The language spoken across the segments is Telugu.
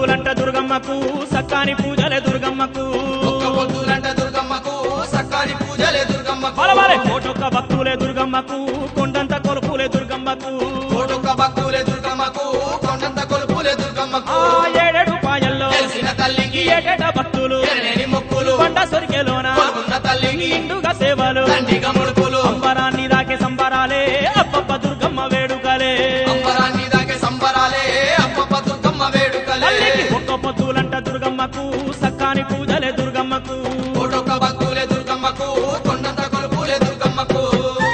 పొద్దులంట దుర్గమ్మకు సక్కాని పూజలే దుర్గమ్మకు ఒక్క పొద్దులంట దుర్గమ్మకు సక్కాని పూజలే దుర్గమ్మకు బలబలే కోటొక్క భక్తులే దుర్గమ్మకు కొండంత కొలుపులే దుర్గమ్మకు కోటొక్క భక్తులే దుర్గమ్మకు కొండంత కొలుపులే ఆ దుర్గమ్మకు ఏడేడు పాయల్లో తెలిసిన తల్లికి ఏటేట భక్తులు ఎరలేని మొక్కులు కొండ సొరికెలోన కొలుకున్న తల్లికి నిండుగా సేవలు దండిగా ముడుపులు అంబరాన్ని దాకే సంబరాలే అప్పప్ప దుర్గమ్మ వేడుకలే అంబరాన్ని దాకే సంబరాలే అప్పప్ప దుర్గమ్మ వేడుకలే తల్లికి ఒక్క పొద్దులంట దుర్గమ్మకు సక్కాని పూజలే దుర్గమ్మకు కోటొక్క భక్తులే దుర్గమ్మకు కొండంత కొలుపులే దుర్గమ్మకు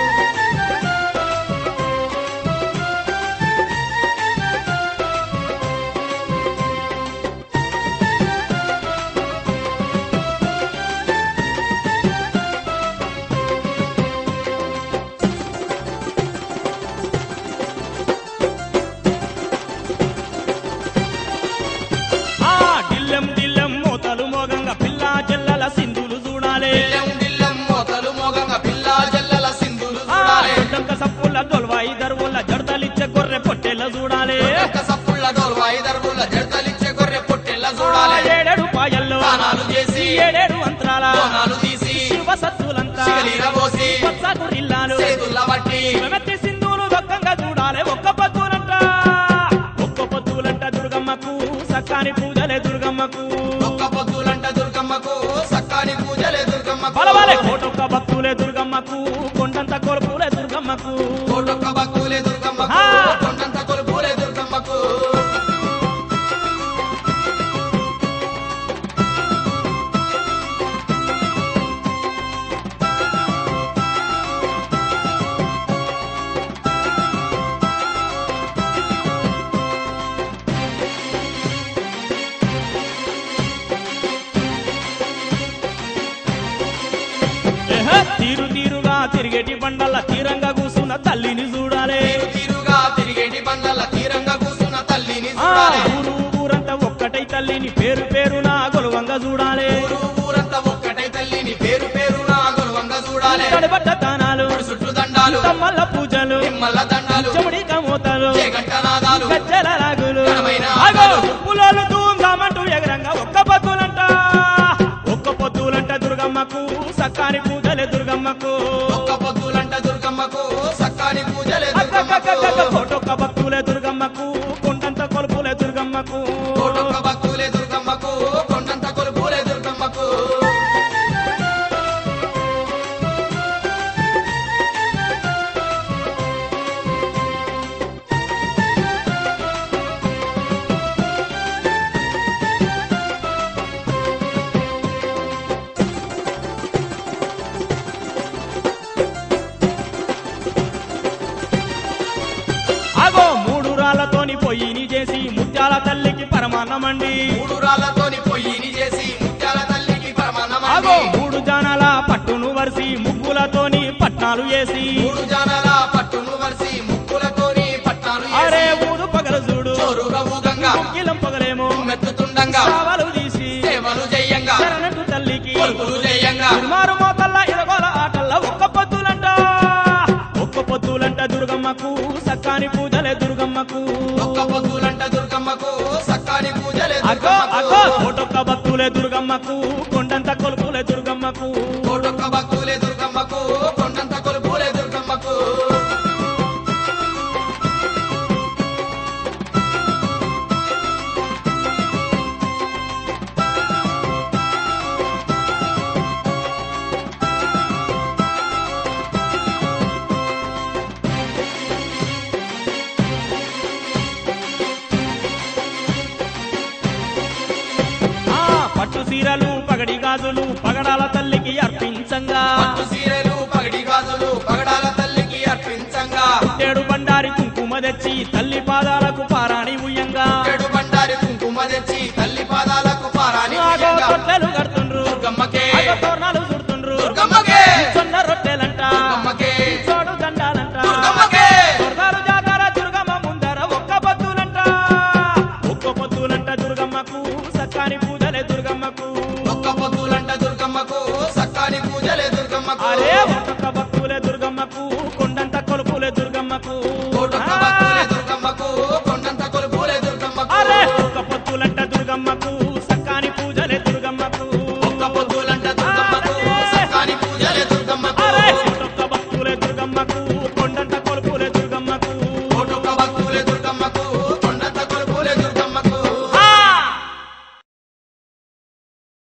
ఆ దిల్లెం దిల్లెం మోతలు మోగంగా పిల్ల చెల్లల సింధులు చూడాలే దిల్లెం దిల్లెం మోతలు మోగంగా పిల్ల జల్లల సింధులు ఆ చూడాలే దొడ్డంక సప్పుల దొల్వాయి దరువుల జడతలిచ్చే గొర్రె పొట్టెల చూడాలే ఒక్క సప్పుళ్ళ డోలు ఐదరుగుల జడతలిచ్చే గొర్రె పొట్టెల్ల ఆ చూడాలే ఏడేడు పాయల్లో దానాలు చేసి ఏడేడు అంతరాల బోనాలు తీసి శివ సత్తులంతా శివలీల పోసి పచ్చకు రిల్లాలు చేతుల్ల బట్టి మెత్తి సింధులు దొక్కంగా చూడాలే ఒక్క పొద్దులంట ఒక్క పొద్దులంట దుర్గమ్మకు సక్కాని పూజలే దుర్గమ్మకు ఒక్క పొద్దులంట దుర్గమ్మకు సక్కాని పూజలే దుర్గమ్మకు బలవాలే కోటొక్క భక్తులే దుర్గమ్మకు కొండంత కొలుపులే దుర్గమ్మకు కోటొక్క భక్తులే దుర్గమ్మకు ఆ. కొండంత కొలుపులే దుర్గమ్మకు ఏహ, తీరు తీరుగా తిరిగేటి బండల తీరంగా కూసున్న తల్లిని చూడాలే తీరు తీరుగా తిరిగేటి బండల తీరంగా కూసున్న తల్లిని ఆ చూడాలే ఊరు ఊరంతా ఒక్కటై తల్లిని పేరు పేరున గొలవంగా చూడాలే ఊరు ఊరంతా ఒక్కటై తల్లిని పేరు పేరున గొలవంగా చూడాలే తడబట్ట తానాలు పొడి చుట్టూ దండాలు తమ్మల్ల పూజలు నిమ్మల దండాలు చెమడి కమోతలు చేగంటనాదాలు గజ్జల రాగులు ఘనమైన ఆగో, ఆటలు. పులోలు ధూమ్ధామంటూ ఎగరంగా ఒక్క పొద్దులంట ఒక్క పొద్దులంట దుర్గమ్మకు సక్కాని పూజలే దుర్గమ్మకు ఒక్క పొద్దులంట దుర్గమ్మకు సక్కాని పూజలే అక్కక్కక్కక్క దుర్గమ్మకు కోటొక్క భక్తులే దుర్గమ్మకు కొండంత కొలుపులే దుర్గమ్మకు కోటొక్క భక్తులే దుర్గమ్మకు కొండంత కొలుపులే దుర్గమ్మకు ఆగో మూడు రాళ్లతోని పొయ్యిని చేసి ముత్యాల తల్లికి పరమాన్నమండి మూడు రాళ్లతోని పొయ్యిని చేసి ముత్యాల తల్లికి ఆగో పరమాన్నమండి మూడు జానాల పట్టును వరిసి ముగ్గులతోని పట్నాలు వేసి మూడు జానాల పట్టును వరిసి ముక్కులతోని పట్టాలు అరే వేసి ఊరు పగల చూడు చోరుగా ఊగంగా కిలం పగలేమో మెత్తుతుండంగా చావలు తీసి సేవలు చెయ్యంగా శరణటు తల్లికి కొలుపులు చెయ్యంగా మారు మోతల్ల ఇరగోల ఆటల్ల ఒక్క పొద్దులంట ఒక్క పొద్దులంట దుర్గమ్మకు సక్కాని పూజలే దుర్గమ్మకు ఒక్క పొద్దులంట దుర్గమ్మకు సక్కాని పూజలే అగ్గో అగ్గో దుర్గమ్మకు కోటొక్క భక్తులే దుర్గమ్మకు కొండంత కొలుపులే దుర్గమ్మకు కోటొక్క భక్తులే దుర్గమ్మకు కొండంత కొలుపులే దుర్గమ్మకు ఆ పట్టు సీరలు పగడి గాజులు పగడాల తల్లికి అర్పించంగా పట్టు సీరెలు పగడి గాజులు పగడాల తల్లికి అర్పించంగా ఏడు బండారి కుంకుమ తెచ్చి తల్లి పాదాలకు పారా